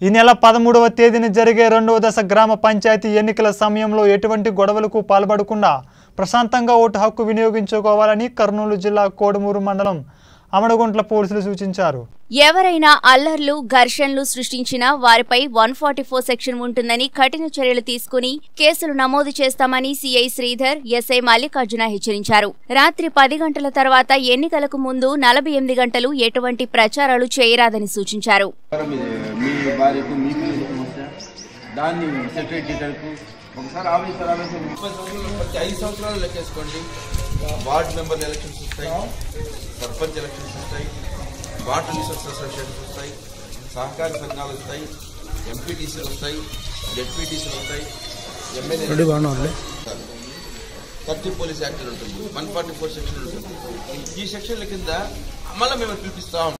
ఈ నెల పదమూడవ తేదీన జరిగే రెండవ దశ గ్రామ పంచాయతీ ఎన్నికల సమయంలో ఎటువంటి గొడవలకు పాల్పడకుండా ప్రశాంతంగా ఓటు హక్కు వినియోగించుకోవాలని కర్నూలు జిల్లా కోడుమూరు మండలం అమడగుంట్ల పోలీసులు సూచించారు ఎవరైనా అల్లర్లు ఘర్షణలు సృష్టించినా వారిపై వన్ ఫార్టీ ఫోర్ సెక్షన్ ఉంటుందని కఠిన చర్యలు తీసుకుని కేసులు నమోదు చేస్తామని సీఐ శ్రీధర్ ఎస్ఐ మల్లికార్జున హెచ్చరించారు రాత్రి పది గంటల తర్వాత ఎన్నికలకు ముందు నలభై ఎనిమిది గంటలు ఎటువంటి ప్రచారాలు చేయరాదని సూచించారు మీ మీ భార్యకు మీకు ఏదో సమస్య దాన్ని సెక్రటరీకు ఒకసారి ఆఫీసర్ ఆఫీసర్ ముప్పై సంవత్సరాలు ప్రతి ఐదు సంవత్సరాలు లెక్కేసుకోండి వార్డ్ మెంబర్ ఎలక్షన్స్ వస్తాయి సర్పంచ్ ఎలక్షన్స్ వస్తాయి వాటర్ రిసోర్స్ అసోసియేషన్స్ వస్తాయి సహకార సంఘాలు వస్తాయి ఎంపీటీసీలు వస్తాయి జెడ్పీటీసీలు వస్తాయి ఎమ్మెల్యే థర్టీ పోలీస్ యాక్ట్ ఉంటుంది వన్ ఫార్టీ ఫోర్ సెక్షన్ ఉంటుంది ఈ సెక్షన్ల కింద మళ్ళీ మేము పిలిపిస్తాం